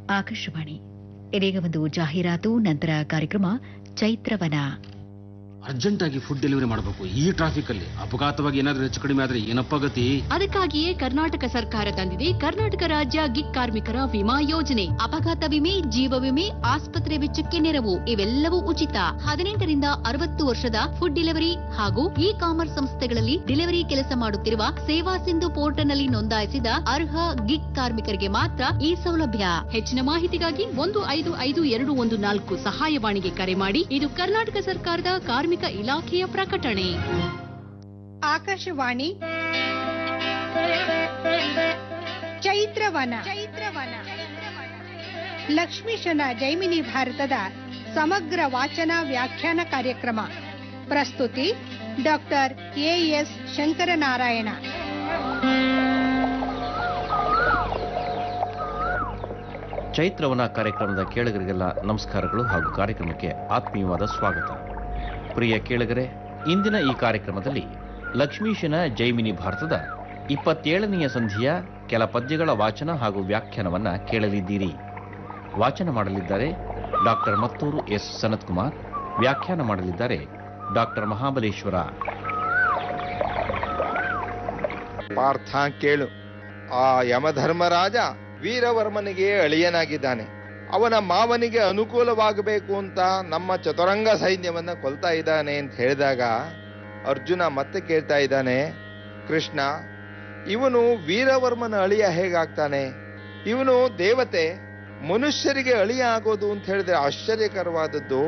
ಆಕಾಶವಾಣಿ ಇದೀಗ ಒಂದು ಜಾಹೀರಾತು ನಂತರ ಕಾರ್ಯಕ್ರಮ ಚೈತ್ರವನ ಅರ್ಜೆಂಟ್ ಆಗಿ ಫುಡ್ ಡೆಲಿವರಿ ಮಾಡಬೇಕು ಈ ಟ್ರಾಫಿಕ್ ಅಲ್ಲಿ ಅಪಘಾತವಾಗಿ ಏನಾದ್ರೂ ಹೆಚ್ಚು ಕಡಿಮೆ ಆದ್ರೆ ಏನಪ್ಪ ಗತಿ ಅದಕ್ಕಾಗಿಯೇ ಕರ್ನಾಟಕ ಸರ್ಕಾರ ತಂದಿದೆ ಕರ್ನಾಟಕ ರಾಜ್ಯ ಗಿಗ್ ಕಾರ್ಮಿಕರ ವಿಮಾ ಯೋಜನೆ ಅಪಘಾತ ವಿಮೆ ಜೀವ ವಿಮೆ ಆಸ್ಪತ್ರೆ ವೆಚ್ಚಕ್ಕೆ ನೆರವು ಇವೆಲ್ಲವೂ ಉಚಿತ ಹದಿನೆಂಟರಿಂದ ಅರವತ್ತು ವರ್ಷದ ಫುಡ್ ಡೆಲಿವರಿ ಹಾಗೂ ಇ ಕಾಮರ್ಸ್ ಸಂಸ್ಥೆಗಳಲ್ಲಿ ಡೆಲಿವರಿ ಕೆಲಸ ಮಾಡುತ್ತಿರುವ ಸೇವಾ ಸಿಂಧು ಪೋರ್ಟಲ್ನಲ್ಲಿ ನೋಂದಾಯಿಸಿದ ಅರ್ಹ ಗಿಗ್ ಕಾರ್ಮಿಕರಿಗೆ ಮಾತ್ರ ಈ ಸೌಲಭ್ಯ ಹೆಚ್ಚಿನ ಮಾಹಿತಿಗಾಗಿ ಒಂದು ಐದು ಐದು ಎರಡು ಒಂದು ನಾಲ್ಕು ಸಹಾಯವಾಣಿಗೆ ಕರೆ ಮಾಡಿ ಇದು ಕರ್ನಾಟಕ ಸರ್ಕಾರದ ಕಾರ್ಮಿಕ ಇಲಾಖೆಯ ಪ್ರಕಟಣೆ ಆಕಾಶವಾಣಿ ಚೈತ್ರವನ ಚೈತ್ರವನ ಲಕ್ಷ್ಮೀಶನ ಜೈಮಿನಿ ಭಾರತದ ಸಮಗ್ರ ವಾಚನ ವ್ಯಾಖ್ಯಾನ ಕಾರ್ಯಕ್ರಮ ಪ್ರಸ್ತುತಿ ಡಾಕ್ಟರ್ ಎಎಸ್ ಶಂಕರನಾರಾಯಣ ಚೈತ್ರವನ ಕಾರ್ಯಕ್ರಮದ ಕೇಳುಗರಿಗೆಲ್ಲ ನಮಸ್ಕಾರಗಳು ಹಾಗೂ ಕಾರ್ಯಕ್ರಮಕ್ಕೆ ಆತ್ಮೀಯವಾದ ಸ್ವಾಗತ ಪ್ರಿಯ ಕೇಳುಗರೆ ಇಂದಿನ ಈ ಕಾರ್ಯಕ್ರಮದಲ್ಲಿ ಲಕ್ಷ್ಮೀಶನ ಜೈಮಿನಿ ಭಾರತದ ಇಪ್ಪತ್ತೇಳನೆಯ ಸಂಧಿಯ ಕೆಲ ಪದ್ಯಗಳ ವಾಚನ ಹಾಗೂ ವ್ಯಾಖ್ಯಾನವನ್ನ ಕೇಳಲಿದ್ದೀರಿ ವಾಚನ ಮಾಡಲಿದ್ದಾರೆ ಡಾಕ್ಟರ್ ಮತ್ತೂರು ಎಸ್ ಸನತ್ಕುಮಾರ್ ವ್ಯಾಖ್ಯಾನ ಮಾಡಲಿದ್ದಾರೆ ಡಾಕ್ಟರ್ ಮಹಾಬಲೇಶ್ವರ ಪಾರ್ಥ ಕೇಳು ಆ ಯಮಧರ್ಮರಾಜ ವೀರವರ್ಮನಿಗೆ ಅಳಿಯನಾಗಿದ್ದಾನೆ ಅವನ ಮಾವನಿಗೆ ಅನುಕೂಲವಾಗಬೇಕು ಅಂತ ನಮ್ಮ ಚತುರಂಗ ಸೈನ್ಯವನ್ನ ಕೊಲ್ತಾ ಇದ್ದಾನೆ ಅಂತ ಹೇಳಿದಾಗ ಅರ್ಜುನ ಮತ್ತೆ ಕೇಳ್ತಾ ಇದ್ದಾನೆ ಕೃಷ್ಣ ಇವನು ವೀರವರ್ಮನ ಅಳಿಯ ಹೇಗಾಗ್ತಾನೆ ಇವನು ದೇವತೆ ಮನುಷ್ಯರಿಗೆ ಅಳಿಯ ಆಗೋದು ಅಂತ ಹೇಳಿದ್ರೆ ಆಶ್ಚರ್ಯಕರವಾದದ್ದು